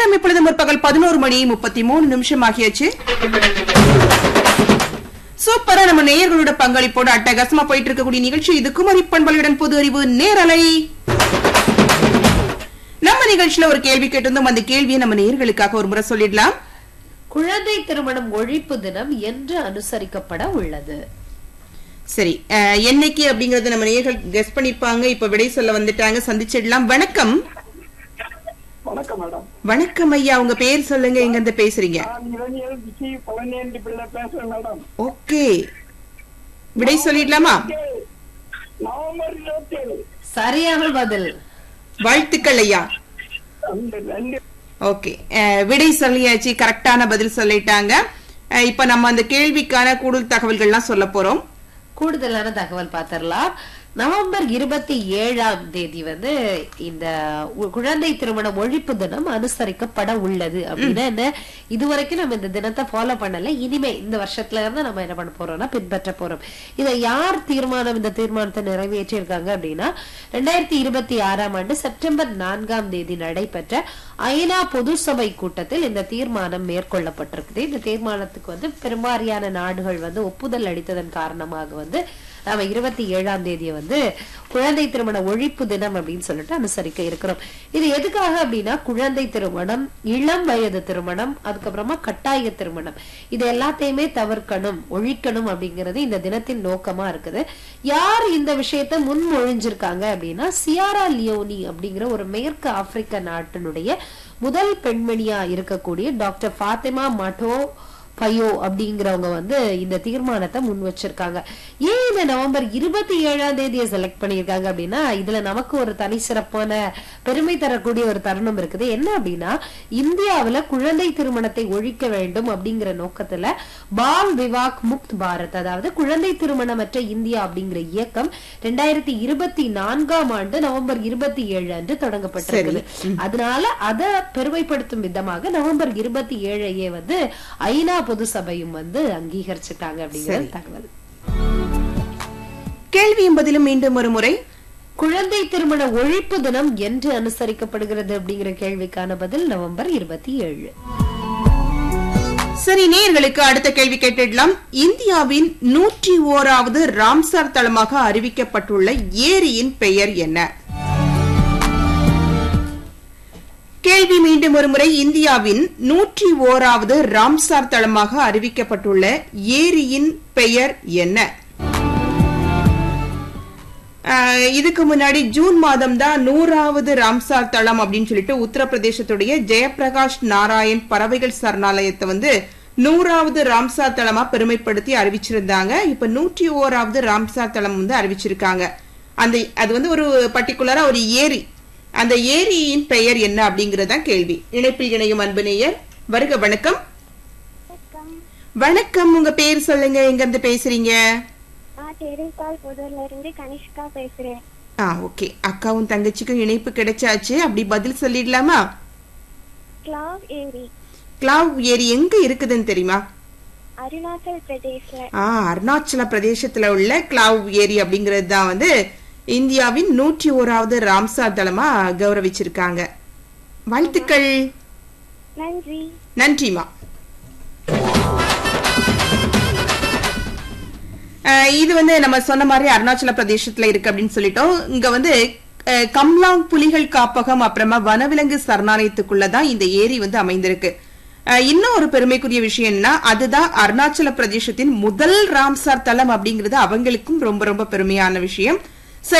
நேரம் இப்பொழுது முற்பகல் பதினோரு மணி முப்பத்தி மூணு நிமிஷம் ஆகியாச்சு சூப்பரா நம்ம நேயர்களோட பங்களிப்போட அட்டகாசமா போயிட்டு இருக்கக்கூடிய நிகழ்ச்சி இது குமரி பண்பலையுடன் பொது அறிவு நேரலை நம்ம நிகழ்ச்சியில ஒரு கேள்வி கேட்டிருந்தோம் அந்த கேள்வியை நம்ம நேயர்களுக்காக ஒரு முறை சொல்லிடலாம் குழந்தை திருமணம் ஒழிப்பு தினம் என்று அனுசரிக்கப்பட உள்ளது சரி அஹ், என்னைக்கு அப்படிங்கறது நம்ம நேயர்கள் கெஸ் பண்ணிருப்பாங்க இப்ப விடை சொல்ல வந்துட்டாங்க சந்திச்சிடலாம் வணக்கம் வணக்கம் மேடம் வணக்கம் ஐயா உங்க பேர் சொல்லுங்க எங்க இருந்து பேசுறீங்க நான் இளைஞர் விஜி பழனியண்டி பிள்ளை பேசுறேன் மேடம் ஓகே விடை சொல்லிடலாமா நவம்பர் இருபத்தி ஏழு சரியான பதில் வாழ்த்துக்கள் ஐயா அந்த ரெண்டு ஓகே விடை சொல்லியாச்சு கரெக்டான பதில் சொல்லிட்டாங்க அஹ், இப்ப நம்ம அந்த கேள்விக்கான கூடுதல் தகவல்கள்லாம் சொல்ல போறோம் கூடுதலான தகவல் பார்த்தரலாம் நவம்பர் இருபத்தி ஏழாம் தேதி வந்து இந்த உ- குழந்தை திருமண ஒழிப்பு தினம் அனுசரிக்கப்பட உள்ளது அப்படின்னா என்ன இதுவரைக்கும் நம்ம இந்த தினத்தை ஃபாலோ பண்ணல இனிமே இந்த வருஷத்துல இருந்து நம்ம என்ன பண்ண போறோம்னா பின்பற்ற போறோம் இதை யார் தீர்மானம் இந்த தீர்மானத்தை நிறைவேற்றி இருக்காங்க அப்படின்னா ரெண்டாயிரத்தி இருபத்தி ஆறாம் ஆண்டு செப்டம்பர் நான்காம் தேதி நடைபெற்ற ஐநா பொது சபை கூட்டத்தில் இந்த தீர்மானம் மேற்கொள்ளப்பட்டிருக்குது இந்த தீர்மானத்துக்கு வந்து பெரும்பாரியான நாடுகள் வந்து ஒப்புதல் அளித்ததன் காரணமாக வந்து நாம இருபத்தி ஏழாம் தேதியை வந்து குழந்தை திருமண ஒழிப்பு தினம் அப்படின்னு சொல்லிட்டு அனுசரிக்க இருக்கிறோம் இது எதுக்காக அப்படின்னா குழந்தை திருமணம் இளம் வயது திருமணம் அதுக்கப்புறமா கட்டாய திருமணம் இது எல்லாத்தையுமே தவிர்க்கணும் ஒழிக்கணும் அப்படிங்கிறது இந்த தினத்தின் நோக்கமா இருக்குது யார் இந்த விஷயத்தை முன்மொழிஞ்சிருக்காங்க அப்படின்னா சியாரா லியோனி அப்படிங்கிற ஒரு மேற்கு ஆப்பிரிக்க நாட்டினுடைய முதல் பெண்மணியா இருக்கக்கூடிய டாக்டர் ஃபாத்திமா மட்டோ பையோ அப்படிங்கிறவங்க வந்து இந்த தீர்மானத்தை முன் வச்சிருக்காங்க ஏன் இந்த நவம்பர் இருபத்தி ஏழாம் தேதியை செலக்ட் பண்ணியிருக்காங்க அப்படின்னா இதுல நமக்கு ஒரு தனி சிறப்பான பெருமை தரக்கூடிய ஒரு தருணம் இருக்குது என்ன அப்படின்னா இந்தியாவுல குழந்தை திருமணத்தை ஒழிக்க வேண்டும் அப்படிங்கிற நோக்கத்துல பால் விவாக் முக்த் பாரத் அதாவது குழந்தை திருமணமற்ற இந்தியா அப்படிங்கிற இயக்கம் ரெண்டாயிரத்தி இருபத்தி நான்காம் ஆண்டு நவம்பர் இருபத்தி ஏழு அன்று தொடங்கப்பட்டிருக்குது அதனால அதை பெருமைப்படுத்தும் விதமாக நவம்பர் இருபத்தி ஏழையே வந்து ஐநா பொது சபையும் வந்து அங்கீகரிச்சுட்டாங்க அப்படிங்கிற தகவல் கேள்வியும் பதிலும் மீண்டும் ஒரு முறை குழந்தை திருமண ஒழிப்பு தினம் என்று அனுசரிக்கப்படுகிறது அப்படிங்கிற கேள்விக்கான பதில் நவம்பர் இருபத்தி ஏழு சரி நேயர்களுக்கு அடுத்த கேள்வி கேட்டிடலாம் இந்தியாவின் நூற்றி ஓராவது ராம்சார் தளமாக அறிவிக்கப்பட்டுள்ள ஏரியின் பெயர் என்ன கேள்வி மீண்டும் ஒருமுறை இந்தியாவின் நூற்றி ஓராவது ராம்சார் தளமாக அறிவிக்கப்பட்டுள்ள ஏரியின் பெயர் என்ன ஆஹ் இதுக்கு முன்னாடி ஜூன் மாதம் தான் நூறாவது ராம்சார் தளம் அப்படின்னு சொல்லிட்டு உத்தரப்பிரதேசத்துடைய ஜெயபிரகாஷ் நாராயண் பறவைகள் சரணாலயத்தை வந்து நூறாவது ராம்சார் தளமா பெருமைப்படுத்தி அறிவிச்சிருந்தாங்க இப்ப நூற்றி ஓராவது ராம்சார் தளம் வந்து அறிவிச்சிருக்காங்க அந்த அது வந்து ஒரு பர்டிகுலரா ஒரு ஏரி அந்த ஏரியின் பெயர் என்ன அப்படிங்கறதுதான் கேள்வி இணைப்பில் இணையும் அன்பு நேயர் வருக வணக்கம் வணக்கம் உங்க பேர் சொல்லுங்க எங்க இருந்து பேசுறீங்க நான் தெரிவித்தால் புதூர்ல இருந்து கனிஷ்கா பேசுறேன் ஆ ஓகே அக்காவும் தங்கச்சிக்கும் இணைப்பு கிடைச்சாச்சு அப்படி பதில் சொல்லிடலாமா கிளாவ் ஏரி கிளாவ் ஏரி எங்க இருக்குதுன்னு தெரியுமா அருணாச்சல் பிரதேஷ்ல ஆ அருணாச்சல பிரதேசத்துல உள்ள கிளாவ் ஏரி அப்படிங்கிறது தான் வந்து இந்தியாவின் நூற்றி ஓராவது ராம்சார் தளமா கௌரவிச்சிருக்காங்க வாழ்த்துக்கள் நன்றி நன்றிமா அஹ் இது வந்து நம்ம சொன்ன மாதிரி அருணாச்சல பிரதேசத்துல இருக்கு அப்படின்னு சொல்லிட்டோம் இங்க வந்து அஹ், கம்லாங் புலிகள் காப்பகம் அப்புறமா வனவிலங்கு சரணாலயத்துக்குள்ளதான் இந்த ஏரி வந்து அமைந்திருக்கு அஹ், இன்னும் ஒரு பெருமைக்குரிய விஷயம் என்ன அதுதான் அருணாச்சல பிரதேசத்தின் முதல் ராம்சார் தலம் அப்படிங்கிறது அவங்களுக்கும் ரொம்ப ரொம்ப பெருமையான விஷயம்